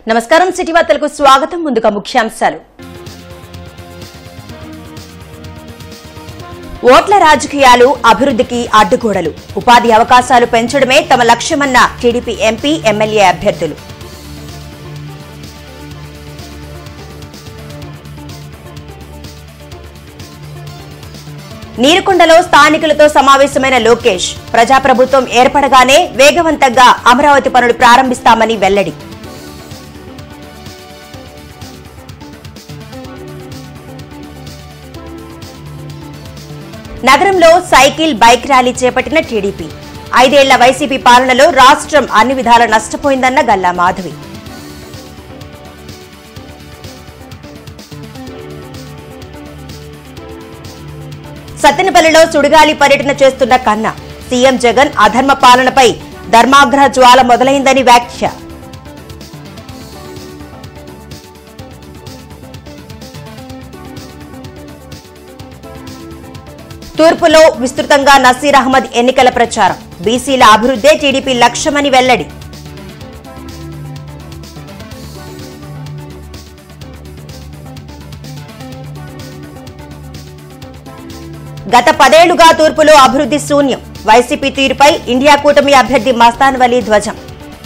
నమస్కారం సిటీ వార్తలకు స్వాగతం ముందుగా ముఖ్యాంశాలు ఓట్ల రాజకీయాలు అభివృద్ధికి అడ్డుగోడలు ఉపాధి అవకాశాలు పెంచడమే తమ లక్ష్యమన్న టీడీపీ ఎంపీ ఎమ్మెల్యే అభ్యర్థులు నీరుకొండలో స్థానికులతో సమావేశమైన లోకేష్ ప్రజాప్రభుత్వం ఏర్పడగానే వేగవంతంగా అమరావతి పనులు ప్రారంభిస్తామని వెల్లడి నగరంలో సైకిల్ బైక్ ర్యాలీ చేపట్టిన టీడీపీ ఐదేళ్ల వైసీపీ పాలనలో రాష్ట్రం అన్ని విధాల నష్టపోయిందన్న గల్లా మాధవి సత్తెనపల్లిలో సుడిగాలి పర్యటన చేస్తున్న కన్నా సీఎం జగన్ అధర్మ పాలనపై ధర్మాగ్రహ జ్వాల మొదలైందని వ్యాఖ్య తూర్పులో విస్తృతంగా నసీర్ అహ్మద్ ఎన్నికల ప్రచారం బీసీల అభివృద్ధే టీడీపీ లక్ష్యమని వెల్లడి గత పదేళ్లుగా తూర్పులో అభివృద్ధి శూన్యం వైసీపీ తీరుపై ఇండియా కూటమి అభ్యర్థి మస్తాన్ వలీ ధ్వజం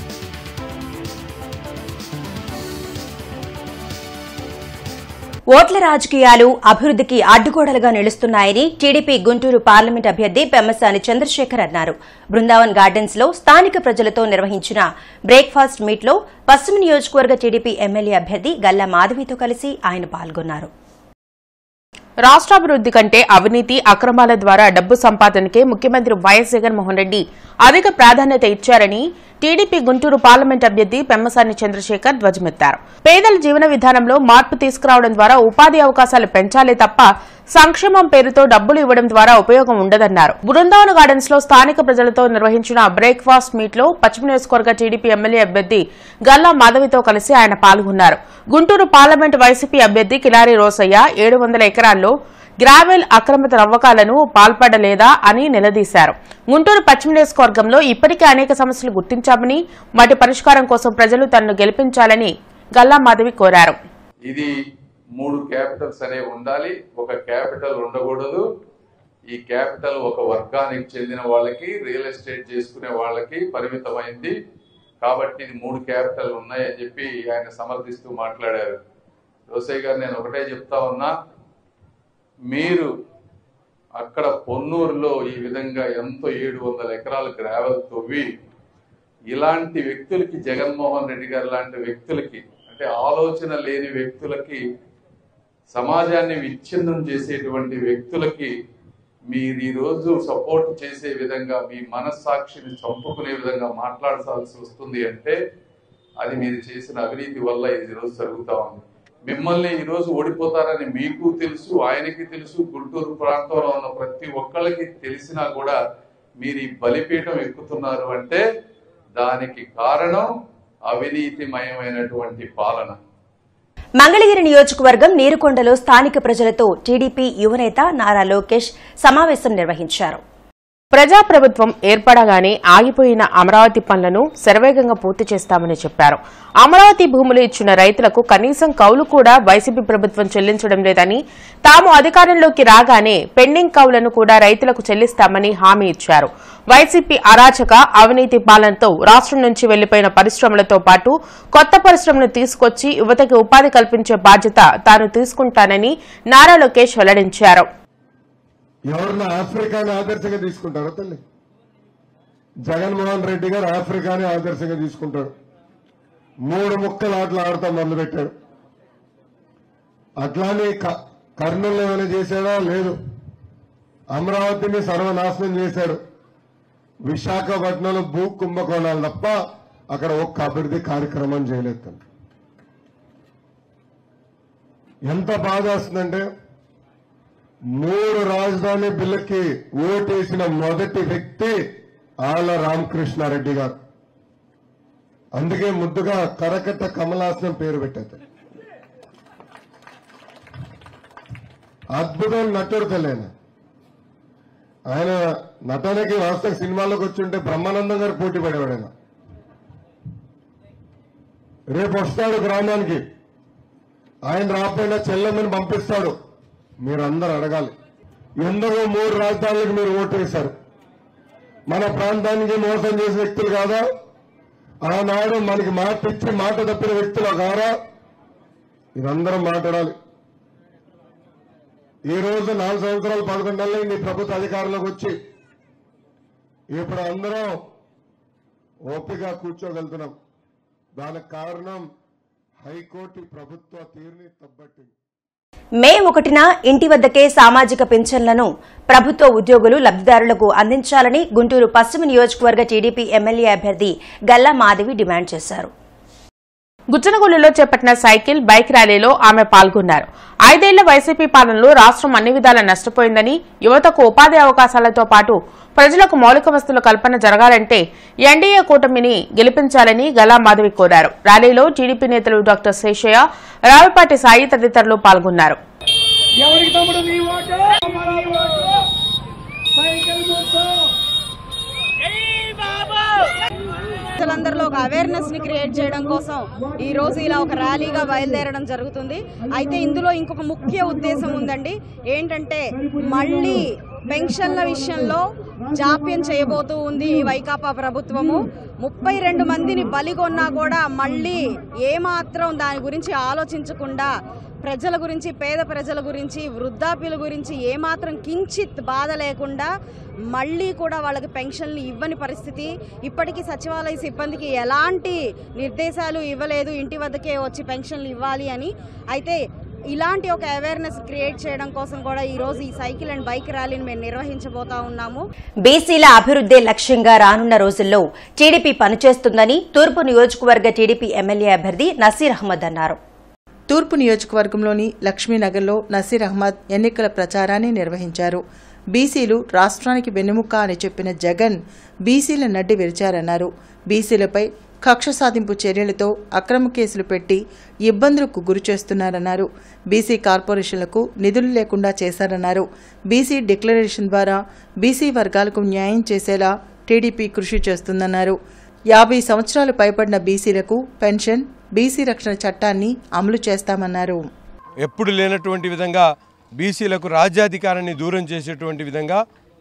ఓట్ల రాజకీయాలు అభివృద్ధికి అడ్డుగోడలుగా నిలుస్తున్నాయని టీడీపీ గుంటూరు పార్లమెంట్ అభ్యర్థి పెమ్మసాని చంద్రశేఖర్ అన్నారు బృందావన్ గార్డెన్స్ లో స్థానిక ప్రజలతో నిర్వహించిన బ్రేక్ఫాస్ట్ మీట్ లో పశ్చిమ నియోజకవర్గ టీడీపీ ఎమ్మెల్యే అభ్యర్థి గల్లా మాధవితో కలిసి ఆయన పాల్గొన్నారు రాష్ట్రాభివృద్ధి కంటే అవినీతి అక్రమాల ద్వారా డబ్బు సంపాదనకే ముఖ్యమంత్రి వైఎస్ జగన్మోహన్ రెడ్డి అధిక ప్రాధాన్యత ఇచ్చారని టీడీపీ గుంటూరు పార్లమెంట్ అభ్యర్థి పెమ్మసాని చంద్రశేఖర్ ధ్వజమెత్తారు పేదల జీవన విధానంలో మార్పు తీసుకురావడం ద్వారా ఉపాధి అవకాశాలు పెంచాలే తప్ప సంక్షేమం పేరుతో డబ్బులు ఇవ్వడం ద్వారా ఉపయోగం ఉండదన్నారు బృందావన గార్డెన్స్ లో స్థానిక ప్రజలతో నిర్వహించిన బ్రేక్ఫాస్ట్ మీట్ లో పశ్చిమ నియోజకవర్గ టీడీపీ ఎమ్మెల్యే అభ్యర్థి గల్లా మాధవితో కలిసి ఆయన పాల్గొన్నారు గుంటూరు పార్లమెంట్ వైసీపీ అభ్యర్థి కిలారి రోసయ్య ఏడు వందల ఎకరాల్లో గ్రావెల్ అక్రమ త్రవ్వకాలను పాల్పడలేదా అని నిలదీశారు గుంటూరు పశ్చిమ నియోజకవర్గంలో ఇప్పటికే అనేక సమస్యలు గుర్తించామని వాటి పరిష్కారం కోసం ప్రజలు తనను గెలిపించాలని గల్లా మాధవి కోరారు ఇది మూడు క్యాపిటల్స్ అనేవి ఉండాలి ఒక క్యాపిటల్ ఉండకూడదు ఈ క్యాపిటల్ ఒక వర్గానికి చెందిన వాళ్ళకి రియల్ ఎస్టేట్ చేసుకునే వాళ్ళకి పరిమితమైంది కాబట్టి ఇది మూడు క్యాపిటల్ ఉన్నాయని చెప్పి ఆయన సమర్థిస్తూ మాట్లాడారు రోసయ్య గారు నేను ఒకటే చెప్తా ఉన్నా మీరు అక్కడ పొన్నూరులో ఈ విధంగా ఎంతో ఏడు వందల ఎకరాలు గ్రావెల్ తవ్వి ఇలాంటి వ్యక్తులకి జగన్మోహన్ రెడ్డి గారు లాంటి వ్యక్తులకి అంటే ఆలోచన లేని వ్యక్తులకి సమాజాన్ని విచ్ఛిన్నం చేసేటువంటి వ్యక్తులకి మీరు ఈ రోజు సపోర్ట్ చేసే విధంగా మీ మనస్సాక్షిని చంపుకునే విధంగా మాట్లాడాల్సి వస్తుంది అంటే అది మీరు చేసిన అవినీతి వల్ల ఇది రోజు జరుగుతా ఉంది మిమ్మల్ని ఈ రోజు ఓడిపోతారని మీకు తెలుసు ఆయనకి తెలుసు గుంటూరు ప్రాంతంలో ఉన్న ప్రతి ఒక్కళ్ళకి తెలిసినా కూడా మీరు ఈ బలిపీఠం ఎక్కుతున్నారు అంటే దానికి కారణం అవినీతిమయమైనటువంటి పాలన మంగళగిరి నియోజకవర్గం నీరుకొండలో స్థానిక ప్రజలతో టీడీపీ యువనేత నారా లోకేష్ సమావేశం నిర్వహించారు ప్రజాప్రభుత్వం ఏర్పడగానే ఆగిపోయిన అమరావతి పనులను శరవేగంగా పూర్తి చేస్తామని చెప్పారు అమరావతి భూములు ఇచ్చిన రైతులకు కనీసం కౌలు కూడా వైసీపీ ప్రభుత్వం చెల్లించడం లేదని తాము అధికారంలోకి రాగానే పెండింగ్ కౌలను కూడా రైతులకు చెల్లిస్తామని హామీ ఇచ్చారు వైసీపీ అరాచక అవినీతి పాలనతో రాష్ట్రం నుంచి వెళ్లిపోయిన పరిశ్రమలతో పాటు కొత్త పరిశ్రమను తీసుకొచ్చి యువతకి ఉపాధి కల్పించే బాధ్యత తాను తీసుకుంటానని నారా లోకేష్ వెల్లడించారు ఎవరిని ఆఫ్రికాని ఆదర్శంగా తీసుకుంటారో తల్లి జగన్మోహన్ రెడ్డి గారు ఆఫ్రికాని ఆదర్శంగా తీసుకుంటాడు మూడు ముక్కలు ఆటలు ఆడతాం మొదలుపెట్టాడు అట్లానే క- కర్నూలు ఏమైనా చేశాడా లేదు అమరావతిని సర్వనాశనం చేశాడు విశాఖపట్నంలో భూ కుంభకోణాలు తప్ప అక్కడ ఒక్క అభివృద్ధి కార్యక్రమం చేయలేదు తను. ఎంత బాధ వస్తుందంటే మూడు రాజధాని బిల్లుకి ఓటేసిన మొదటి వ్యక్తి ఆళ్ల రామకృష్ణారెడ్డి గారు అందుకే ముద్దుగా కరకట్ట కమలాసనం పేరు పెట్టారు అద్భుతం నటుడు తెలియన ఆయన నటనకి వాస్తవ సినిమాలోకి వచ్చి ఉంటే బ్రహ్మానందం గారు పోటీ పడేవాడు ఆయన రేపు వస్తాడు గ్రామానికి ఆయన రాకపోయినా చెల్లెమ్మని పంపిస్తాడు మీరందరూ అడగాలి ఎందుకు మూడు రాజధానులకు మీరు ఓటు వేశారు మన ప్రాంతానికి మోసం చేసే వ్యక్తులు కాదా ఆనాడు మనకి మాట ఇచ్చి మాట తప్పిన వ్యక్తులు కారా ఇదందరం మాట్లాడాలి ఈ రోజు నాలుగు సంవత్సరాలు పదకొండు నెలలు నీ ప్రభుత్వ అధికారంలోకి వచ్చి ఇప్పుడు అందరం ఓపిక కూర్చోగలుగుతున్నాం దానికి కారణం హైకోర్టు ప్రభుత్వ తీరుని తప్పట్టింది మే ఒకటిన ఇంటి వద్దకే సామాజిక పింఛన్లను ప్రభుత్వ ఉద్యోగులు లబ్దిదారులకు అందించాలని గుంటూరు పశ్చిమ నియోజకవర్గ టీడీపీ ఎమ్మెల్యే అభ్యర్థి గల్లా మాధవి డిమాండ్ చేశారు గుచ్చనగూడలో చేపట్టిన సైకిల్ బైక్ ర్యాలీలో ఆమె పాల్గొన్నారు ఐదేళ్ల వైసీపీ పాలనలో రాష్ట్రం అన్ని విధాలా నష్టపోయిందని యువతకు ఉపాధి అవకాశాలతో పాటు ప్రజలకు మౌలిక వస్తువుల కల్పన జరగాలంటే ఎన్డీఏ కూటమిని గెలిపించాలని గలా మాధవి కోరారు ర్యాలీలో టీడీపీ నేతలు డాక్టర్ శేషయ్య రావిపాటి సాయి తదితరులు పాల్గొన్నారు ఎవరికి తమ్ముడు నీ ఓటు మన ఓటు సైకిల్ గుర్తు ప్రజలందరిలో ఒక అవేర్నెస్ ని క్రియేట్ చేయడం కోసం ఈ రోజు ఇలా ఒక ర్యాలీగా బయలుదేరడం జరుగుతుంది అయితే ఇందులో ఇంకొక ముఖ్య ఉద్దేశం ఉందండి ఏంటంటే మళ్ళీ పెన్షన్ల విషయంలో జాప్యం చేయబోతూ ఉంది ఈ వైకాపా ప్రభుత్వము ముప్పై రెండు మందిని బలిగొన్నా కూడా మళ్ళీ ఏమాత్రం దాని గురించి ఆలోచించకుండా ప్రజల గురించి పేద ప్రజల గురించి వృద్ధాప్యుల గురించి ఏమాత్రం కించిత్ బాధ లేకుండా మళ్ళీ కూడా వాళ్ళకి పెన్షన్లు ఇవ్వని పరిస్థితి ఇప్పటికీ సచివాలయ సిబ్బందికి ఎలాంటి నిర్దేశాలు ఇవ్వలేదు ఇంటి వద్దకే వచ్చి పెన్షన్లు ఇవ్వాలి అని అయితే ఇలాంటి ఒక అవేర్నెస్ క్రియేట్ చేయడం కోసం కూడా ఈరోజు ఈ సైకిల్ అండ్ బైక్ ర్యాలీని మేము నిర్వహించబోతా ఉన్నాము బీసీల అభివృద్దే లక్ష్యంగా రానున్న రోజుల్లో టీడీపీ పనిచేస్తుందని తూర్పు నియోజకవర్గ టీడీపీ ఎమ్మెల్యే అభ్యర్థి నసీర్ అహ్మద్ అన్నారు తూర్పు నియోజకవర్గంలోని లక్ష్మీనగర్లో నసీర్ అహ్మద్ ఎన్నికల ప్రచారాన్ని నిర్వహించారు బీసీలు రాష్ట్రానికి వెన్నెముక అని చెప్పిన జగన్ బీసీల నడ్డి విరిచారన్నారు బీసీలపై కక్ష సాధింపు చర్యలతో అక్రమ కేసులు పెట్టి ఇబ్బందులకు గురి చేస్తున్నారన్నారు బీసీ కార్పొరేషన్లకు నిధులు లేకుండా చేశారన్నారు బీసీ డిక్లరేషన్ ద్వారా బీసీ వర్గాలకు న్యాయం చేసేలా టీడీపీ కృషి చేస్తుందన్నారు యాభై సంవత్సరాలు పైబడిన బీసీలకు పెన్షన్ బీసీ రక్షణ చట్టాన్ని అమలు చేస్తామన్నారు ఎప్పుడు లేనటువంటి విధంగా బీసీలకు రాజ్యాధికారాన్ని దూరం చేసేటువంటి విధంగా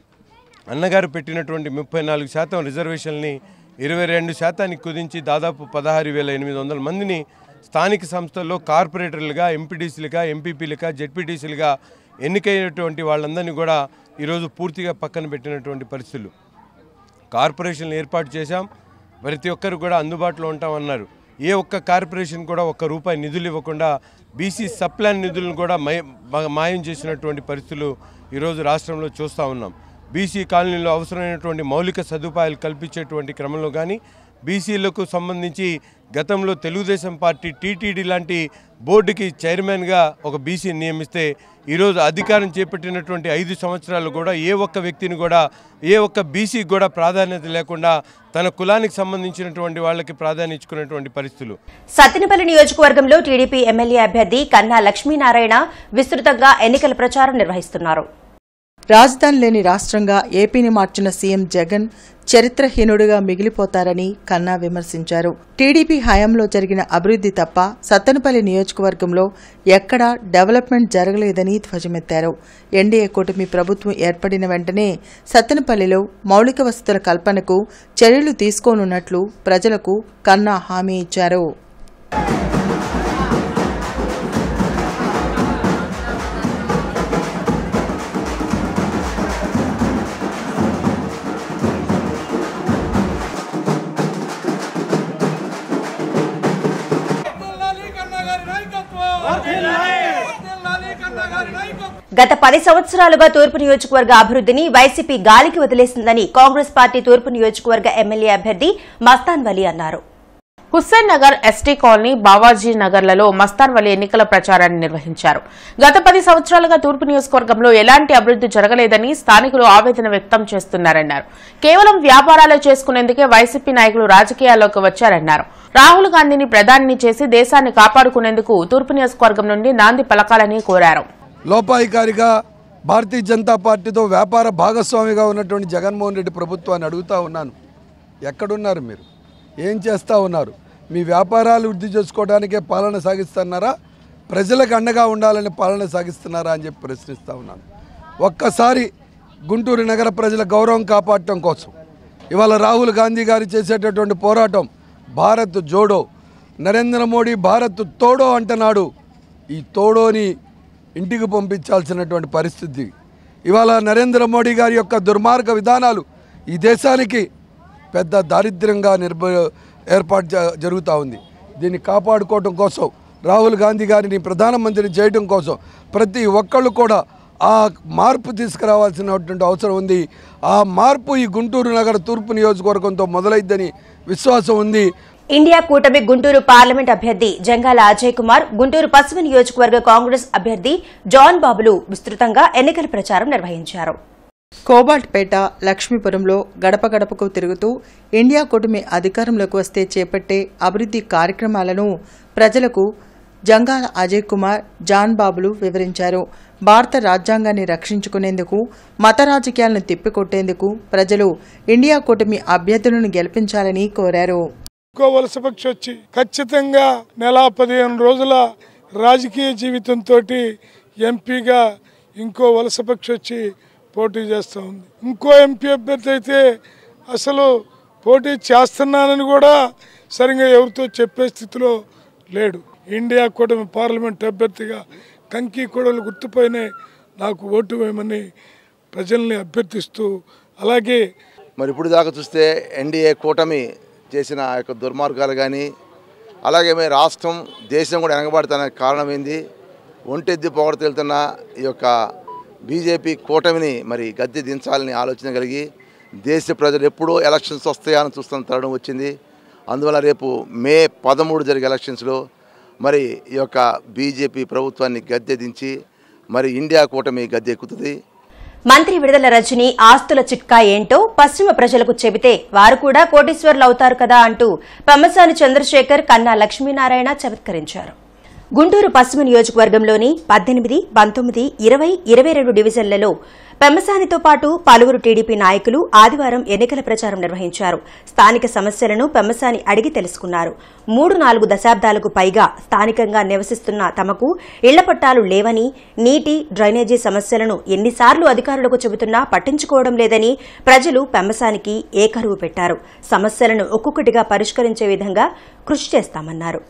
అన్నగారు పెట్టినటువంటి ముప్పై నాలుగు శాతం రిజర్వేషన్ని ఇరవై రెండు శాతానికి కుదించి దాదాపు పదహారు వేల ఎనిమిది వందల మందిని స్థానిక సంస్థల్లో కార్పొరేటర్లుగా ఎంపీటీసీలుగా ఎంపీపీలుగా జెడ్పీటీసీలుగా ఎన్నికైనటువంటి వాళ్ళందరినీ కూడా ఈరోజు పూర్తిగా పక్కన పెట్టినటువంటి పరిస్థితులు కార్పొరేషన్లు ఏర్పాటు చేశాం ప్రతి ఒక్కరు కూడా అందుబాటులో ఉంటామన్నారు ఏ ఒక్క కార్పొరేషన్ కూడా ఒక్క రూపాయి నిధులు ఇవ్వకుండా బీసీ సప్లాన్ నిధులను కూడా మయ- మ- మాయం చేసినటువంటి పరిస్థితులు ఈరోజు రాష్ట్రంలో చూస్తూ ఉన్నాం బీసీ కాలనీలో అవసరమైనటువంటి మౌలిక సదుపాయాలు కల్పించేటువంటి క్రమంలో కానీ బీసీలకు సంబంధించి గతంలో తెలుగుదేశం పార్టీ టీటీడీ లాంటి బోర్డుకి చైర్మన్గా ఒక బీసీ నియమిస్తే ఈరోజు అధికారం చేపట్టినటువంటి ఐదు సంవత్సరాలు కూడా ఏ ఒక్క వ్యక్తిని కూడా ఏ ఒక్క బీసీకి కూడా ప్రాధాన్యత లేకుండా తన కులానికి సంబంధించినటువంటి వాళ్ళకి ప్రాధాన్యత ఇచ్చుకున్నటువంటి పరిస్థితులు సత్తెనపల్లి నియోజకవర్గంలో టీడీపీ ఎమ్మెల్యే అభ్యర్థి కన్నా లక్ష్మీనారాయణ విస్తృతంగా ఎన్నికల ప్రచారం నిర్వహిస్తున్నారు రాజధాని లేని రాష్ట్రంగా ఏపీని మార్చిన సీఎం జగన్ చరిత్రహీనుడిగా మిగిలిపోతారని కన్నా విమర్శించారు టీడీపీ హయాంలో జరిగిన అభివృద్ధి తప్ప సత్తెనపల్లి నియోజకవర్గంలో ఎక్కడా డెవలప్మెంట్ జరగలేదని ధ్వజమెత్తారు ఎన్డీఏ కూటమి ప్రభుత్వం ఏర్పడిన వెంటనే సత్తెనపల్లిలో మౌలిక వసతుల కల్పనకు చర్యలు తీసుకోనున్నట్లు ప్రజలకు కన్నా హామీ ఇచ్చారు వర్ధిల్లాలి కన్నా గారి నాయకత్వం వర్ధిల్లాలి కన్నా గారి నాయకత్వం గత పది సంవత్సరాలుగా తూర్పు నియోజకవర్గ అభివృద్ధిని వైసీపీ గాలికి వదిలేసిందని కాంగ్రెస్ పార్టీ తూర్పు నియోజకవర్గ ఎమ్మెల్యే అభ్యర్థి మస్తాన్ వలీ అన్నారు హుస్సేన్ నగర్ ఎస్టీ కాలనీ బావాజీ నగర్లలో మస్తాన్ వలి ఎన్నికల ప్రచారాన్ని నిర్వహించారు గత పది సంవత్సరాలుగా తూర్పు నియోజకవర్గంలో ఎలాంటి అభివృద్ధి జరగలేదని స్థానికులు ఆవేదన వ్యక్తం చేస్తున్నారన్నారు కేవలం వ్యాపారాలు చేసుకునేందుకే వైసీపీ నాయకులు రాజకీయాల్లోకి వచ్చారన్నారు రాహుల్ గాంధీని ప్రధానిని చేసి దేశాన్ని కాపాడుకునేందుకు తూర్పు నియోజకవర్గం నుండి నాంది పలకాలని కోరారు లోపాయికారిగా భారతీయ జనతా పార్టీతో వ్యాపార భాగస్వామిగా ఉన్నటువంటి జగన్మోహన్ రెడ్డి ప్రభుత్వాన్ని అడుగుతా ఉన్నాను ఎక్కడున్నారు మీరు ఏం చేస్తూ ఉన్నారు మీ వ్యాపారాలు వృద్ధి చేసుకోవడానికే పాలన సాగిస్తున్నారా ప్రజలకు అండగా ఉండాలని పాలన సాగిస్తున్నారా అని చెప్పి ప్రశ్నిస్తూ ఉన్నాను ఒక్కసారి గుంటూరు నగర ప్రజల గౌరవం కాపాడటం కోసం ఇవాళ రాహుల్ గాంధీ గారు చేసేటటువంటి పోరాటం భారత్ జోడో నరేంద్ర మోడీ భారత్ తోడో అంటున్నాడు ఈ తోడోని ఇంటికి పంపించాల్సినటువంటి పరిస్థితి ఇవాళ నరేంద్ర మోడీ గారి యొక్క దుర్మార్గ విధానాలు ఈ దేశానికి పెద్ద దారిద్ర్యంగా నిర్భ ఏర్పాటు జ- జరుగుతూ ఉంది దీన్ని కాపాడుకోవటం కోసం రాహుల్ గాంధీ గారిని ప్రధానమంత్రిని చేయడం కోసం ప్రతి ఒక్కళ్ళు కూడా ఆ మార్పు తీసుకురావాల్సినటువంటి అవసరం ఉంది ఆ మార్పు ఈ గుంటూరు నగర తూర్పు నియోజకవర్గంతో మొదలైద్దని విశ్వాసం ఉంది ఇండియా కూటమి గుంటూరు పార్లమెంట్ అభ్యర్థి జంగాల అజయ్ కుమార్ గుంటూరు పశ్చిమ నియోజకవర్గ కాంగ్రెస్ అభ్యర్థి జాన్ బాబులు విస్తృతంగా ఎన్నికల ప్రచారం నిర్వహించారు కోబాల్ట్పేట లక్ష్మీపురంలో గడప గడపకు తిరుగుతూ ఇండియా కూటమి అధికారంలోకి వస్తే చేపట్టే అభివృద్ధి కార్యక్రమాలను ప్రజలకు జంగాల అజయ్ కుమార్ జాన్ బాబులు వివరించారు భారత రాజ్యాంగాన్ని రక్షించుకునేందుకు మత రాజకీయాలను తిప్పికొట్టేందుకు ప్రజలు ఇండియా కూటమి అభ్యర్థులను గెలిపించాలని కోరారు ఇంకో వలస పక్షి వచ్చి ఖచ్చితంగా నెల పదిహేను రోజుల రాజకీయ జీవితంతో ఎంపీగా ఇంకో వలస పక్షి వచ్చి పోటీ చేస్తూ ఉంది ఇంకో ఎంపీ అభ్యర్థి అయితే అసలు పోటీ చేస్తున్నానని కూడా సరిగా ఎవరితో చెప్పే స్థితిలో లేడు ఇండియా కూటమి పార్లమెంట్ అభ్యర్థిగా కంకి కొడలు గుర్తుపైనే నాకు ఓటు వేయమని ప్రజల్ని అభ్యర్థిస్తూ అలాగే మరి ఇప్పుడు దాకా చూస్తే ఎన్డీఏ కూటమి చేసిన ఆ యొక్క దుర్మార్గాలు కానీ అలాగే మరి రాష్ట్రం దేశం కూడా వెనకబడతానికి కారణం ఏంది ఒంటెద్ది పొగడతెళ్తున్న ఈ యొక్క బీజేపీ కూటమిని మరి గద్దె దించాలని ఆలోచన కలిగి దేశ ప్రజలు ఎప్పుడో ఎలక్షన్స్ వస్తాయా అని చూస్తున్న తరుణం వచ్చింది అందువల్ల రేపు మే పదమూడు జరిగే ఎలక్షన్స్లో మరి ఈ యొక్క బీజేపీ ప్రభుత్వాన్ని గద్దె దించి మరి ఇండియా కూటమి గద్దె ఎక్కుతుంది మంత్రి విడుదల రజని ఆస్తుల చిట్కా ఏంటో పశ్చిమ ప్రజలకు చెబితే వారు కూడా కోటీశ్వర్లు అవుతారు కదా అంటూ పెమ్మసాని చంద్రశేఖర్ కన్నా లక్ష్మీనారాయణ చమత్కరించారు గుంటూరు పశ్చిమ నియోజకవర్గంలోని పద్దెనిమిది పంతొమ్మిది ఇరవై ఇరవై రెండు డివిజన్లలో పెమ్మసానితో పాటు పలువురు టీడీపీ నాయకులు ఆదివారం ఎన్నికల ప్రచారం నిర్వహించారు స్థానిక సమస్యలను పెమ్మసాని అడిగి తెలుసుకున్నారు మూడు నాలుగు దశాబ్దాలకు పైగా స్థానికంగా నివసిస్తున్న తమకు ఇళ్ల పట్టాలు లేవని నీటి డ్రైనేజీ సమస్యలను ఎన్నిసార్లు అధికారులకు చెబుతున్నా పట్టించుకోవడం లేదని ప్రజలు పెమ్మసానికి ఏకరువు పెట్టారు సమస్యలను ఒక్కొక్కటిగా పరిష్కరించే విధంగా కృషి చేస్తామన్నారు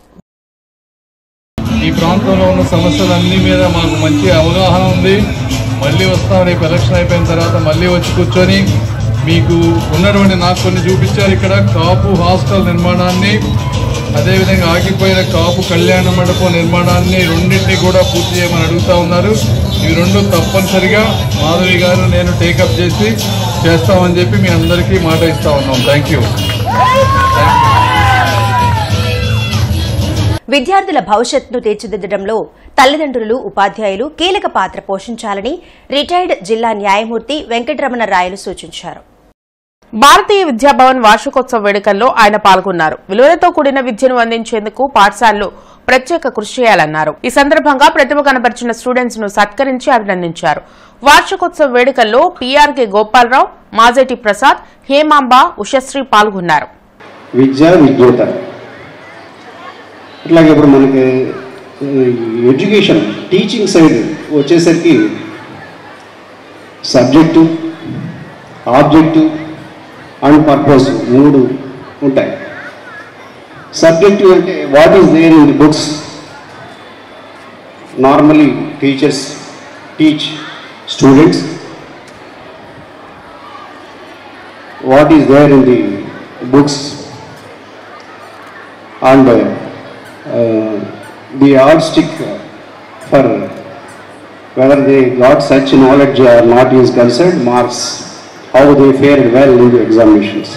ఈ ప్రాంతంలో ఉన్న సమస్యలన్నీ మీద మాకు మంచి అవగాహన ఉంది మళ్ళీ వస్తాం రేపు ఎలక్షన్ అయిపోయిన తర్వాత మళ్ళీ వచ్చి కూర్చొని మీకు ఉన్నటువంటి నాకు కొన్ని చూపించారు ఇక్కడ కాపు హాస్టల్ నిర్మాణాన్ని అదేవిధంగా ఆగిపోయిన కాపు కళ్యాణ మండపం నిర్మాణాన్ని రెండింటినీ కూడా పూర్తి చేయమని అడుగుతా ఉన్నారు ఇవి రెండు తప్పనిసరిగా మాధవి గారు నేను టేకప్ చేసి చేస్తామని చెప్పి మీ అందరికీ మాట ఇస్తా ఉన్నాం థ్యాంక్ యూ విద్యార్థుల భవిష్యత్తును తీర్చిదిద్దడంలో తల్లిదండ్రులు ఉపాధ్యాయులు కీలక పాత్ర పోషించాలని రిటైర్డ్ జిల్లా న్యాయమూర్తి వెంకటరమణ రాయలు సూచించారు భారతీయ విద్యాభవన్ వార్షికోత్సవ వేడుకల్లో ఆయన పాల్గొన్నారు విలువలతో కూడిన విద్యను అందించేందుకు పాఠశాలలు ప్రత్యేక కృషి చేయాలన్నారు ఈ సందర్భంగా ప్రతిభ కనబరిచిన స్టూడెంట్స్ ను సత్కరించి అభినందించారు వార్షికోత్సవ వేడుకల్లో పీఆర్కే గోపాలరావు మాజేటి ప్రసాద్ హేమాంబ ఉషశ్రీ పాల్గొన్నారు విద్య విజ్ఞత అట్లాగే ఇప్పుడు మనకి ఎడ్యుకేషన్ టీచింగ్ సైడ్ వచ్చేసరికి సబ్జెక్టు ఆబ్జెక్టివ్ అండ్ పర్పస్ మూడు ఉంటాయి సబ్జెక్టివ్ అంటే what is there in the books normally teachers teach students what is there in the books and uh, uh, the yardstick for whether they got such knowledge or not is concerned, marks how they fared well in the examinations.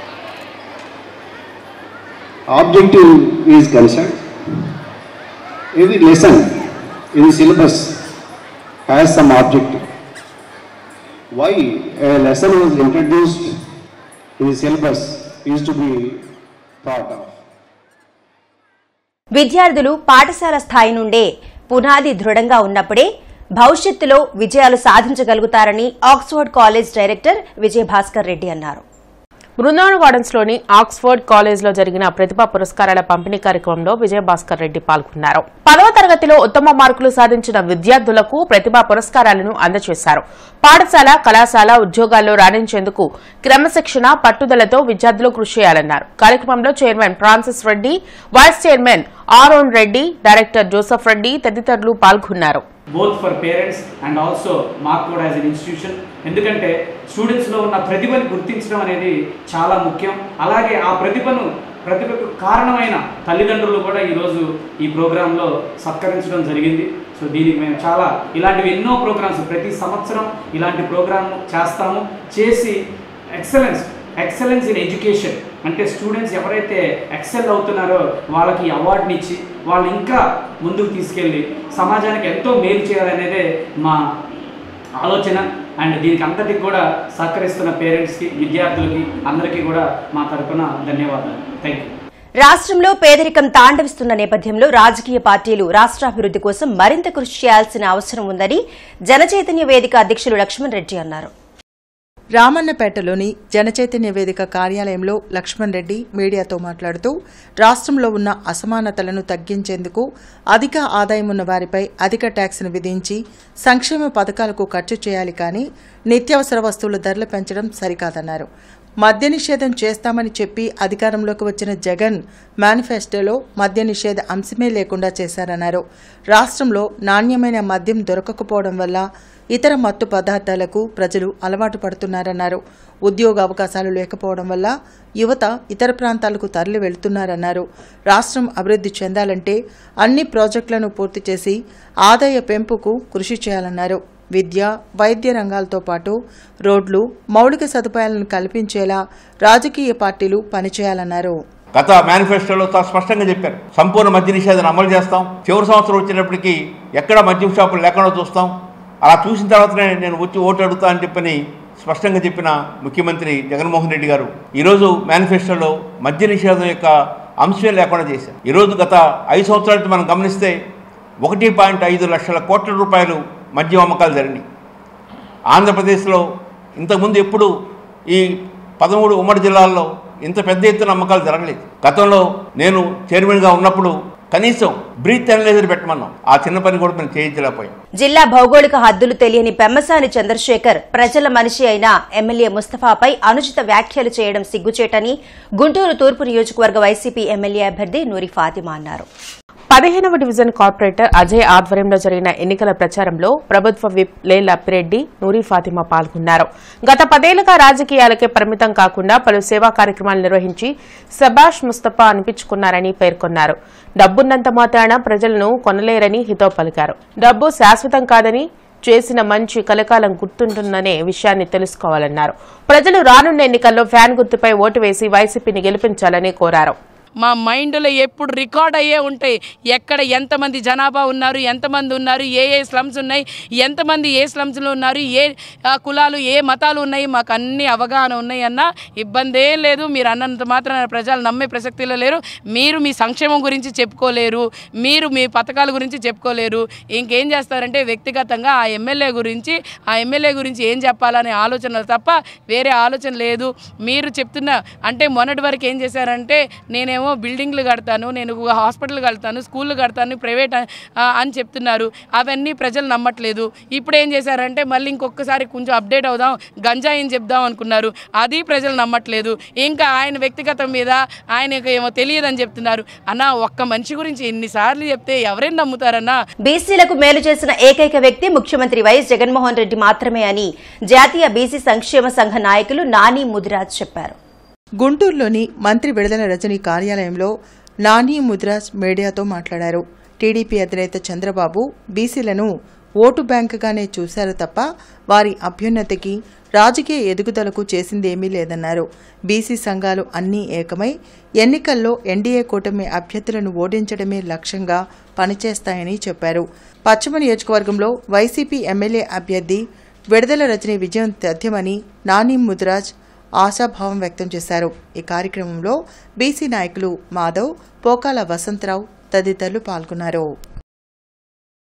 Objective is concerned, every lesson in the syllabus has some objective. Why a lesson was introduced in the syllabus is to be thought of. విద్యార్థులు పాఠశాల స్థాయి నుండే పునాది దృఢంగా ఉన్నప్పుడే భవిష్యత్తులో విజయాలు సాధించగలుగుతారని Oxford college director Vijayabhaskar Reddy అన్నారు బృందావన్ గార్డెన్స్ లోని ఆక్స్ఫర్డ్ కాలేజ్ లో జరిగిన ప్రతిభా పురస్కారాల పంపిణీ కార్యక్రమంలో విజయభాస్కర్ రెడ్డి పాల్గొన్నారు పదవ తరగతిలో ఉత్తమ మార్కులు సాధించిన విద్యార్థులకు ప్రతిభా పురస్కారాలను అందజేశారు పాఠశాల కళాశాల ఉద్యోగాల్లో రాణించేందుకు క్రమశిక్షణ పట్టుదలతో విద్యార్థులు కృషి చేయాలన్నారు కార్యక్రమంలో chairman Francis Reddy vice chairman Aaron Reddy director Joseph Reddy తదితరులు పాల్గొన్నారు both for parents and also మాకు కూడా యాజ్ అన్ ఇన్స్టిట్యూషన్ ఎందుకంటే స్టూడెంట్స్లో ఉన్న ప్రతిభను గుర్తించడం అనేది చాలా ముఖ్యం అలాగే ఆ ప్రతిభను ప్రతిభకు కారణమైన తల్లిదండ్రులు కూడా ఈరోజు ఈ ప్రోగ్రాంలో సత్కరించడం జరిగింది సో దీనికి మేము చాలా ఇలాంటివి ఎన్నో ప్రోగ్రామ్స్ ప్రతి సంవత్సరం ఇలాంటి ప్రోగ్రామ్ చేస్తాము చేసి ఎక్సలెన్స్ ఎక్సలెన్స్ ఇన్ ఎడ్యుకేషన్ అంటే స్టూడెంట్స్ ఎవరైతే ఎక్సెల్ అవుతున్నారో వాళ్ళకి అవార్డుని ఇచ్చి వాళ్ళు ఇంకా ముందుకు తీసుకెళ్ళి సమాజానికి ఎంతో మేలు చేయాలనేదే మా ఆలోచన అండ్ దీనికి అంతటికి కూడా సహకరిస్తున్న పేరెంట్స్కి విద్యార్థులకి అందరికీ కూడా మా తరపున ధన్యవాదాలు థ్యాంక్ యూ రాష్ట్రంలో పేదరికం తాండవిస్తున్న నేపథ్యంలో రాజకీయ పార్టీలు రాష్ట్రాభివృద్ధి కోసం మరింత కృషి చేయాల్సిన అవసరం ఉందని జనచైతన్య వేదిక అధ్యక్షులు లక్ష్మణ్ రెడ్డి అన్నారు రామన్నపేటలోని జనచైతన్య వేదిక కార్యాలయంలో లక్ష్మణ్ రెడ్డి మీడియాతో మాట్లాడుతూ రాష్ట్రంలో ఉన్న అసమానతలను తగ్గించేందుకు అధిక ఆదాయం ఉన్న వారిపై అధిక ట్యాక్స్ను విధించి సంక్షేమ పథకాలకు ఖర్చు చేయాలి కానీ నిత్యావసర వస్తువుల ధరలు పెంచడం సరికాదన్నారు మద్య నిషేధం చేస్తామని చెప్పి అధికారంలోకి వచ్చిన జగన్ మేనిఫెస్టోలో మద్య నిషేధ అంశమే లేకుండా చేశారన్నారు రాష్ట్రంలో నాణ్యమైన మద్యం దొరకకపోవడం వల్ల ఇతర మత్తు పదార్థాలకు ప్రజలు అలవాటు పడుతున్నారన్నారు ఉద్యోగ అవకాశాలు లేకపోవడం వల్ల యువత ఇతర ప్రాంతాలకు తరలి వెళ్తున్నారన్నారు రాష్ట్రం అభివృద్ధి చెందాలంటే అన్ని ప్రాజెక్టులను పూర్తి చేసి ఆదాయ పెంపుకు కృషి చేయాలన్నారు విద్య వైద్య రంగాలతో పాటు రోడ్లు మౌలిక సదుపాయాలను కల్పించేలా రాజకీయ పార్టీలు పనిచేయాలన్నారు గత మేనిఫెస్టోలో చాలా స్పష్టంగా చెప్పారు సంపూర్ణ మద్య నిషేధాన్ని అమలు చేస్తాం చివరి సంవత్సరం వచ్చినప్పటికీ ఎక్కడ మద్యం షాపులు లేకుండా చూస్తాం అలా చూసిన తర్వాతనే నేను వచ్చి ఓటు అడుగుతా అని చెప్పని స్పష్టంగా చెప్పిన ముఖ్యమంత్రి జగన్మోహన్ రెడ్డి గారు ఈరోజు మేనిఫెస్టోలో మద్య నిషేధం యొక్క అంశం లేకుండా చేశారు ఈరోజు గత ఐదు సంవత్సరాలకి మనం గమనిస్తే ఒకటి పాయింట్ ఐదు లక్షల కోట్ల రూపాయలు మద్యం అమ్మకాలు జరిగినాయి ఆంధ్రప్రదేశ్లో ఇంతకుముందు ఎప్పుడు ఈ పదమూడు ఉమ్మడి జిల్లాల్లో ఇంత పెద్ద ఎత్తున అమ్మకాలు జరగలేదు గతంలో నేను చైర్మన్గా ఉన్నప్పుడు కనీసం బ్రీత్ అనలైజర్ పెట్టమన్నాం ఆ చిన్న పని కూడా మేము చేయించలేకపోయాం జిల్లా భౌగోళిక హద్దులు తెలియని పెమ్మసాని చంద్రశేఖర్ ప్రజల మనిషి అయిన ఎమ్మెల్యే ముస్తఫాపై అనుచిత వ్యాఖ్యలు చేయడం సిగ్గుచేటని గుంటూరు తూర్పు నియోజకవర్గ వైసీపీ ఎమ్మెల్యే అభ్యర్థి నూరి ఫాతిమా అన్నారు పదిహేనవ డివిజన్ కార్పొరేటర్ అజయ్ ఆధ్వర్యంలో జరిగిన ఎన్నికల ప్రచారంలో ప్రభుత్వ విప్ లేల్ అప్పిరెడ్డి నూరి ఫాతిమా పాల్గొన్నారు గత పదేళ్లుగా రాజకీయాలకే పరిమితం కాకుండా పలు సేవా కార్యక్రమాలు నిర్వహించి సబాష్ ముస్తఫా అనిపించుకున్నారని పేర్కొన్నారు డబ్బున్నంత మాత్రాన ప్రజలను కొనలేరని హితవు పలికారు డబ్బు శాశ్వతం కాదని చేసిన మంచి కలకాలం గుర్తుంటుందనే విషయాన్ని తెలుసుకోవాలన్నారు ప్రజలు రానున్న ఎన్నికల్లో ఫ్యాన్ గుర్తుపై ఓటు వేసి వైసీపీని గెలిపించాలని కోరారు మా మైండ్లో ఎప్పుడు రికార్డ్ అయ్యే ఉంటాయి ఎక్కడ ఎంతమంది జనాభా ఉన్నారు ఎంతమంది ఉన్నారు ఏ ఏ స్లమ్స్ ఉన్నాయి ఎంతమంది ఏ స్లమ్స్లో ఉన్నారు ఏ ఆ, కులాలు ఏ మతాలు ఉన్నాయి మాకు అన్ని అవగాహన ఉన్నాయి అన్న ఇబ్బంది ఏం లేదు మీరు అన్నంత మాత్రాన ప్రజలు నమ్మే ప్రసక్తిలో లేరు మీరు మీ సంక్షేమం గురించి చెప్పుకోలేరు మీరు మీ పథకాల గురించి చెప్పుకోలేరు ఇంకేం చేస్తారంటే వ్యక్తిగతంగా ఆ ఎమ్మెల్యే గురించి ఆ ఎమ్మెల్యే గురించి ఏం చెప్పాలనే ఆలోచన తప్ప వేరే ఆలోచన లేదు మీరు చెప్తున్న అంటే మొన్నటి వరకు ఏం చేశారంటే నేనేమో బిల్డింగ్లు కడతాను నేను హాస్పిటల్ కడతాను స్కూళ్ళు కడతాను ప్రైవేట్ ఆ, అని చెప్తున్నారు అవన్నీ ప్రజలు నమ్మట్లేదు ఇప్పుడు ఏం చేశారంటే మళ్ళీ ఇంకొకసారి కొంచెం అప్డేట్ అవుదాం గంజాయిని చెప్దాం అనుకున్నారు అది ప్రజలు నమ్మట్లేదు ఇంకా ఆయన వ్యక్తిగతం మీద ఆయనకు ఏమో తెలియదని చెప్తున్నారు అన్న ఒక్క మనిషి గురించి ఎన్నిసార్లు చెప్తే ఎవరైనా నమ్ముతారన్నా బీసీలకు మేలు చేసిన ఏకైక వ్యక్తి ముఖ్యమంత్రి వైఎస్ జగన్మోహన్ రెడ్డి మాత్రమే అని జాతీయ బీసీ సంక్షేమ సంఘ నాయకులు నాని ముదిరాజ్ చెప్పారు గుంటూరులోని మంత్రి విడుదల రజని కార్యాలయంలో నాని ముద్రాజ్ మీడియాతో మాట్లాడారు టీడీపీ అధినేత చంద్రబాబు బీసీలను ఓటు బ్యాంకుగానే చూశారు తప్ప వారి అభ్యున్నతికి రాజకీయ ఎదుగుదలకు చేసిందేమీ లేదన్నారు బీసీ సంఘాలు అన్నీ ఏకమై ఎన్నికల్లో ఎన్డీఏ కూటమి అభ్యర్థులను ఓడించడమే లక్ష్యంగా పనిచేస్తాయని చెప్పారు పశ్చిమ నియోజకవర్గంలో వైసీపీ ఎమ్మెల్యే అభ్యర్థి విడుదల రజని విజయం తథ్యమని నాని ముద్రాజ్ ఆశాభావం వ్యక్తం చేశారు ఈ కార్యక్రమంలో బీసీ నాయకులు మాధవ్ పోకాల వసంతరావు తదితరులు పాల్గొన్నారు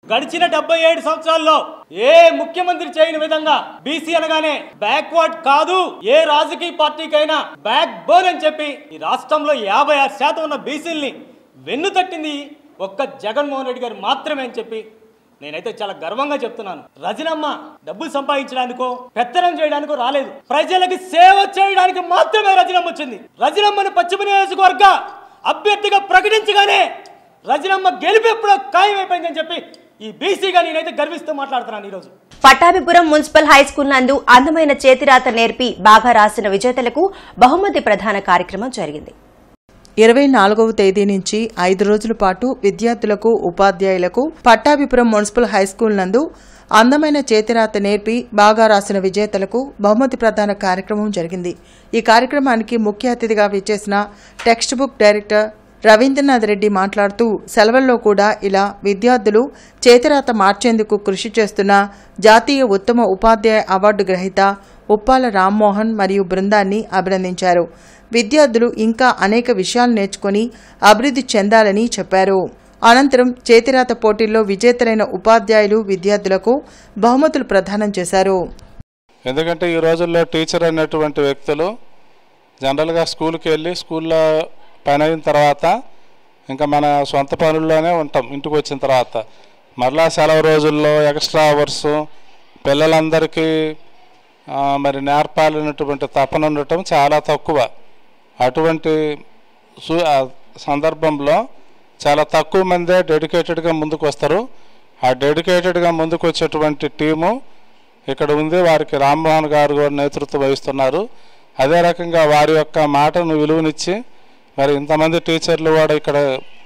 గడిచిన డెబ్బై ఏడు సంవత్సరాల్లో ఏ ముఖ్యమంత్రి చేయని విధంగా బీసీ అనగానే బ్యాక్వర్డ్ కాదు ఏ రాజకీయ పార్టీకైనా బ్యాక్ బోన్ అని చెప్పి ఈ రాష్ట్రంలో యాభై ఆరు శాతం ఉన్న బీసీల్ని వెన్ను తట్టింది ఒక్క జగన్మోహన్ రెడ్డి గారు మాత్రమే అని చెప్పి నేనైతే చాలా గర్వంగా చెప్తున్నాను రజనమ్మ డబ్బులు సంపాదించడానికో పెత్తనం చేయడానికో రాలేదు ప్రజలకి సేవ చేయడానికి మాత్రమే రజనమ్మ వచ్చింది రజనమ్మని పశ్చిమ నియోజకవర్గ అభ్యర్థిగా ప్రకటించగానే రజనమ్మ గెలుపు ఎప్పుడో ఖాయమైపోయిందని చెప్పి ఈ బీసీగా నేనైతే గర్విస్తూ మాట్లాడుతున్నాను ఈరోజు పట్టాభిపురం మున్సిపల్ హై స్కూల్ నందు అందమైన చేతిరాత నేర్పి బాగా రాసిన విజేతలకు బహుమతి ప్రధాన కార్యక్రమం జరిగింది ఇరవై నాలుగవ తేదీ నుంచి ఐదు రోజుల పాటు విద్యార్థులకు ఉపాధ్యాయులకు పట్టాభిపురం మున్సిపల్ హైస్కూల్ నందు అందమైన చేతిరాత నేర్పి బాగా రాసిన విజేతలకు బహుమతి ప్రదాన కార్యక్రమం జరిగింది ఈ కార్యక్రమానికి ముఖ్య అతిథిగా విచ్చేసిన textbook director Ravindranath Reddy మాట్లాడుతూ సెలవుల్లో కూడా ఇలా విద్యార్థులు చేతిరాత మార్చేందుకు కృషి చేస్తున్న జాతీయ ఉత్తమ ఉపాధ్యాయ అవార్డు గ్రహీత ఉప్పాల రామ్మోహన్ మరియు బృందాన్ని అభినందించారు విద్యార్థులు ఇంకా అనేక విషయాలు నేర్చుకుని అభివృద్ధి చెందాలని చెప్పారు అనంతరం చేతిరాత పోటీల్లో విజేతలైన ఉపాధ్యాయులు విద్యార్థులకు బహుమతులు ప్రదానం చేశారు ఎందుకంటే ఈ రోజుల్లో టీచర్ అనేటువంటి వ్యక్తులు జనరల్గా స్కూల్కి వెళ్ళి స్కూల్లో పని అయిన తర్వాత ఇంకా మన సొంత పనుల్లోనే ఉంటాం ఇంటికి వచ్చిన తర్వాత మరలా సెలవు రోజుల్లో ఎక్స్ట్రా అవర్స్ పిల్లలందరికీ ఆ, మరి నేర్పాలన్నటువంటి తపన ఉండటం చాలా తక్కువ అటువంటి సు ఆ సందర్భంలో చాలా తక్కువ మందే డెడికేటెడ్గా ముందుకు వస్తారు ఆ డెడికేటెడ్గా ముందుకు వచ్చేటువంటి టీము ఇక్కడ ఉంది వారికి రామ్మోహన్ గారు కూడా నేతృత్వం వహిస్తున్నారు అదే రకంగా వారి యొక్క మాటను విలువనిచ్చి మరి ఇంతమంది టీచర్లు కూడా ఇక్కడ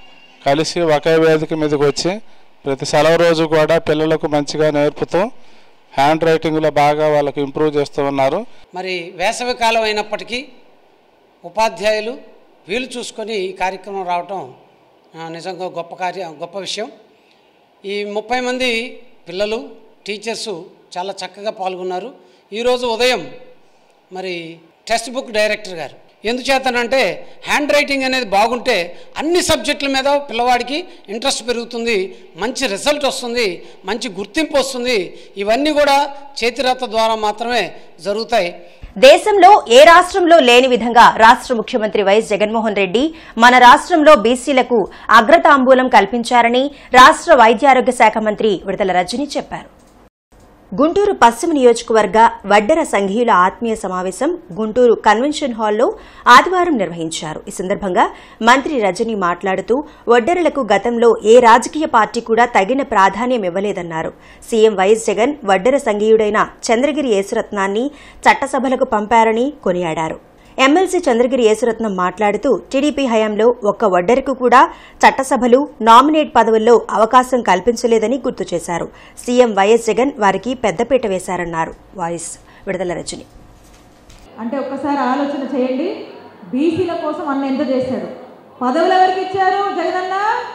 కలిసి ఒకే వేదిక మీదకి వచ్చి ప్రతి సెలవు రోజు కూడా పిల్లలకు మంచిగా నేర్పుతూ హ్యాండ్ రైటింగ్లో బాగా వాళ్ళకి ఇంప్రూవ్ చేస్తూ ఉన్నారు మరి వేసవి కాలం అయినప్పటికీ ఉపాధ్యాయులు వీలు చూసుకొని ఈ కార్యక్రమం రావటం ఆ, నిజంగా గొప్ప కార్య గొప్ప విషయం ఈ ముప్పై మంది పిల్లలు టీచర్సు చాలా చక్కగా పాల్గొన్నారు ఈరోజు ఉదయం మరి టెక్స్ట్ బుక్ డైరెక్టర్ గారు ఎందుచేతనంటే హ్యాండ్ రైటింగ్ అనేది బాగుంటే అన్ని సబ్జెక్టుల మీద పిల్లవాడికి ఇంట్రెస్ట్ పెరుగుతుంది మంచి రిజల్ట్ వస్తుంది మంచి గుర్తింపు వస్తుంది ఇవన్నీ కూడా చేతిరాత ద్వారా మాత్రమే జరుగుతాయి దేశంలో ఏ రాష్ట్రంలో లేని విధంగా రాష్ట్ర ముఖ్యమంత్రి వైఎస్ జగన్మోహన్ రెడ్డి మన రాష్ట్రంలో బీసీలకు అగ్రతాంబూలం కల్పించారని రాష్ట్ర వైద్యారోగ్య శాఖ మంత్రి విడుదల రజని చెప్పారు గుంటూరు పశ్చిమ నియోజకవర్గ వడ్డెర సంఘీయుల ఆత్మీయ సమావేశం గుంటూరు కన్వెన్షన్ హాల్లో ఆదివారం నిర్వహించారు ఈ సందర్భంగా మంత్రి రజని మాట్లాడుతూ వడ్డెరలకు గతంలో ఏ రాజకీయ పార్టీ కూడా తగిన ప్రాధాన్యం ఇవ్వలేదన్నారు సీఎం వైఎస్ జగన్ వడ్డెర సంఘీయుడైన చంద్రగిరి యేసురత్నాన్ని చట్టసభలకు పంపారని కొనియాడారు ఎమ్మెల్సీ చంద్రగిరి యేసురత్నం మాట్లాడుతూ టీడీపీ హయాంలో ఒక్క వడ్డెరకు కూడా చట్టసభలు నామినేట్ పదవుల్లో అవకాశం కల్పించలేదని గుర్తు చేశారు సీఎం వైఎస్ జగన్ వారికి పెద్దపీట వేశారన్నారు వాయిస్ విడుదల రజని అంటే ఒక్కసారి ఆలోచన చేయండి బీసీల కోసం అన్న ఎంత చేశాడు పదవులు ఎవరికి ఇచ్చారు జగనన్న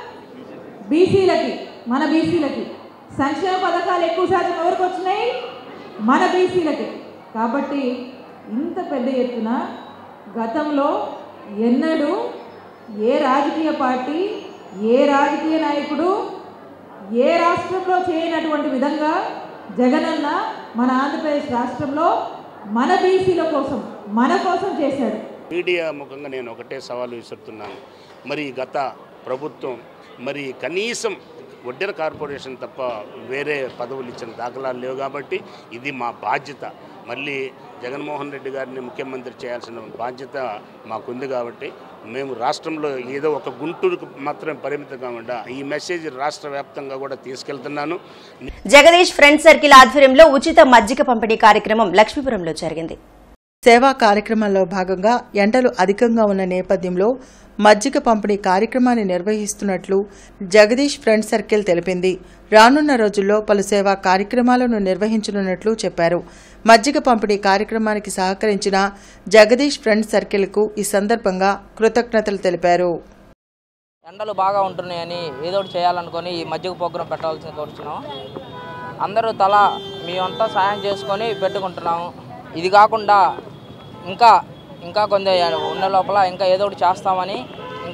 బీసీలకి మన బీసీలకి సంక్షేమ పథకాలు ఎక్కువ శాతం ఎవరికి వచ్చినాయి మన బీసీలకి కాబట్టి ఇంత పెద్ద ఎత్తున గతంలో ఎన్నడూ ఏ రాజకీయ పార్టీ ఏ రాజకీయ నాయకుడు ఏ రాష్ట్రంలో చేయనటువంటి విధంగా జగనన్న మన ఆంధ్రప్రదేశ్ రాష్ట్రంలో మన బీసీల కోసం మన కోసం చేశాడు మీడియా ముఖంగా నేను ఒకటే సవాలు విసురుతున్నాను మరి గత ప్రభుత్వం మరి కనీసం వడ్డెర కార్పొరేషన్ తప్ప వేరే పదవులు ఇచ్చిన దాఖలాలు లేవు కాబట్టి ఇది మా బాధ్యత మళ్ళీ జగన్మోహన్ రెడ్డి గారిని ముఖ్యమంత్రి చేయాల్సిన బాధ్యత మాకుంది కాబట్టి మేము రాష్ట్రంలో ఏదో ఒక గుంటూరుకు మాత్రమే పరిమితం కాకుండా ఈ మెసేజ్ రాష్ట్ర వ్యాప్తంగా కూడా తీసుకెళ్తున్నాను జగదీష్ ఫ్రెండ్ సర్కిల్ ఆధ్వర్యంలో ఉచిత మజ్జిగ పంపిణీ కార్యక్రమం లక్ష్మీపురంలో జరిగింది సేవా కార్యక్రమంలో భాగంగా ఎండలు అధికంగా ఉన్న నేపథ్యంలో మజ్జిగ పంపిణీ కార్యక్రమాన్ని నిర్వహిస్తున్నట్లు జగదీష్ ఫ్రెండ్ సర్కిల్ తెలిపింది రానున్న రోజుల్లో పలు సేవా కార్యక్రమాలను నిర్వహించనున్నట్లు చెప్పారు మజ్జిగ పంపిణీ కార్యక్రమానికి సహకరించిన జగదీష్ ఫ్రెండ్ సర్కిల్కు ఈ సందర్భంగా కృతజ్ఞతలు తెలిపారు ఎండలు బాగా ఉంటున్నాయని ఏదో ఒకటి చేయాలనుకొని ఈ మజ్జిగ ప్రోగ్రాం పెట్టాల్సి కోరుచున్నాం అందరూ తల మేమంతా సాయం చేసుకొని పెట్టుకుంటున్నాము ఇది కాకుండా ఇంకా ఇంకా కొంత ఉన్న లోపల ఇంకా ఏదో ఒకటి చేస్తామని ఇంకా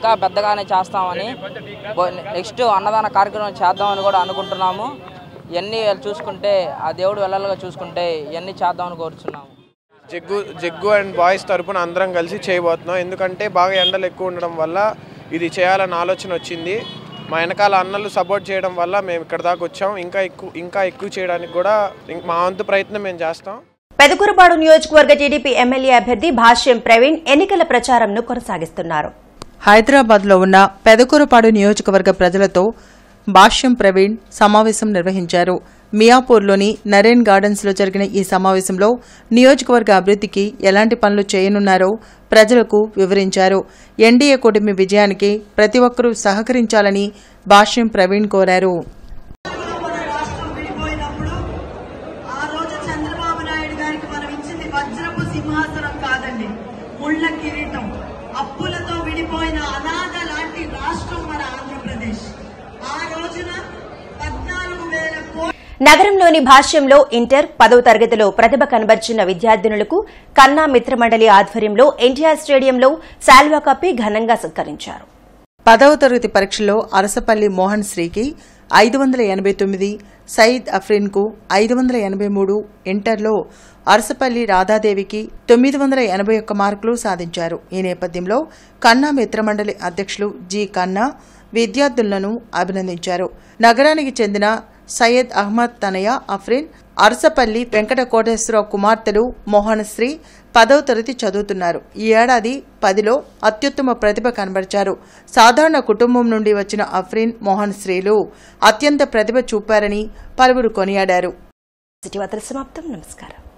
ఇంకా పెద్దగానే చేస్తామని నెక్స్ట్ అన్నదాన కార్యక్రమం చేద్దామని కూడా అనుకుంటున్నాము ఇవన్నీ చూసుకుంటే ఆ దేవుడు వెళ్ళాలిగా చూసుకుంటే ఇవన్నీ చేద్దామని కోరుచున్నాము జగ్గు జగ్గు అండ్ బాయ్స్ తరపున అందరం కలిసి చేయబోతున్నాం ఎందుకంటే బాగా ఎండలు ఎక్కువ ఉండడం వల్ల ఇది చేయాలని ఆలోచన వచ్చింది మా వెనకాల అన్నలు సపోర్ట్ చేయడం వల్ల మేము ఇక్కడ దాకా వచ్చాం ఇంకా ఎక్కువ ఇంకా ఎక్కువ చేయడానికి కూడా ఇం- మా వంతు ప్రయత్నం మేము చేస్తాం పెదకూరుపాడు నియోజకవర్గ టీడీపీ ఎమ్మెల్యే అభ్యర్థి భాష్యం ప్రవీణ్ ఎన్నికల ప్రచారంను కొనసాగిస్తున్నారు హైదరాబాద్లో ఉన్న పెదకూరుపాడు నియోజకవర్గ ప్రజలతో భాష్యం ప్రవీణ్ సమావేశం నిర్వహించారు మియాపూర్లోని నరేన్ గార్డెన్స్లో జరిగిన ఈ సమావేశంలో నియోజకవర్గ అభివృద్ధికి ఎలాంటి పనులు చేయనున్నారో ప్రజలకు వివరించారు ఎన్డీఏ కూటమి విజయానికి ప్రతి ఒక్కరూ సహకరించాలని భాష్యం ప్రవీణ్ కోరారు ఆ రోజు చంద్రబాబు నాయుడు గారికి మనం ఇచ్చింది వజ్రపు సింహాసనం కాదండి ముళ్ళ కిరీటం అప్పులతో విడిపోయిన అనాథ లాంటి రాష్ట్రం మన ఆంధ్రప్రదేశ్ ఆ రోజున పద్నాలుగు వేల కోట్ల నగరంలోని భాష్యంలో ఇంటర్ పదవ తరగతిలో ప్రతిభ కనబర్చిన విద్యార్థినులకు కన్నా మిత్రమండలి ఆధ్వర్యంలో ఎన్టీఆర్ స్టేడియంలో శాల్వా కప్పి ఘనంగా సత్కరించారు పదవ తరగతి పరీక్షలో అరసపల్లి మోహన్ శ్రీకి ఐదు వందల ఎనభై తొమ్మిది సయీద్ అఫ్రీన్కు ఐదు వందల ఎనభై మూడు ఇంటర్లో అరసపల్లి రాధాదేవికి తొమ్మిది వందల ఎనభై ఒక్క మార్కులు సాధించారు ఈ నేపథ్యంలో కన్నా మిత్రమండలి అధ్యక్షులు జి కన్నా విద్యార్థులను అభినందించారు నగరానికి చెందిన సయ్యద్ అహ్మద్ తనయ అఫ్రీన్ అరసపల్లి వెంకట కోటేశ్వరరావు కుమార్తెలు మోహనశ్రీ పదవ తరగతి చదువుతున్నారు ఈ ఏడాది పదిలో అత్యుత్తమ ప్రతిభ కనబరిచారు సాధారణ కుటుంబం నుండి వచ్చిన అఫ్రీన్ మోహన్శ్రీలు అత్యంత ప్రతిభ చూపారని పలువురు కొనియాడారు సిటీ వార్తల సమాప్తం నమస్కారం